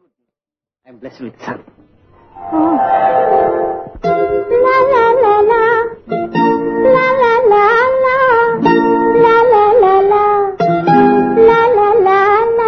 I'm bless with son La la la la. La la la la. La la la la. La la la la.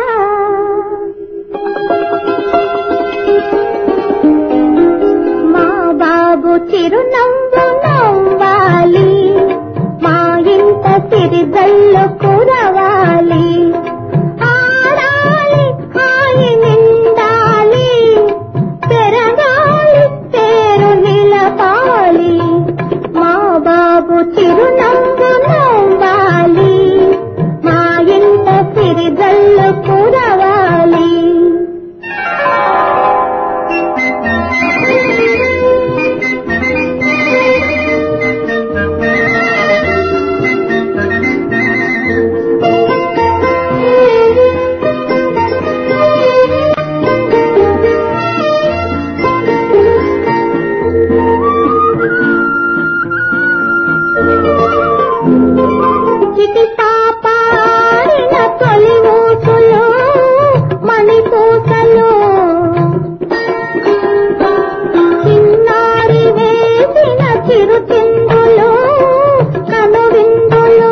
మా బాబు చిరునవ్వు నవ్వాలి మా ఇంట సిరిగల్లు కురవాలి ఆడాలి హాయి నిండాలి పెరగాలి పేరు నిలపాలి మా బాబు చిరునవ్వు నవ్వాలి మా ఇంట సిరిగల్లు కురవాలి చిటి పాపారిన తొలి ఊసులు మణిపూసలు చిన్నారి వేసిన చిరు చిందులు కనువిందులు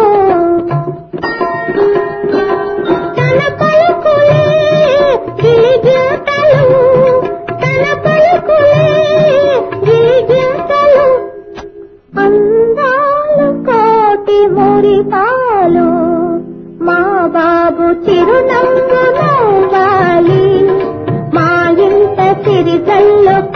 తన పలుకులే గిలిగింతలు తన పలుకులే గిలిగింతలు అందాలు కోటి మురిపాలు మా బాబు చిరునవ్వు నవ్వాలి మా ఇంట సిరిగల్లు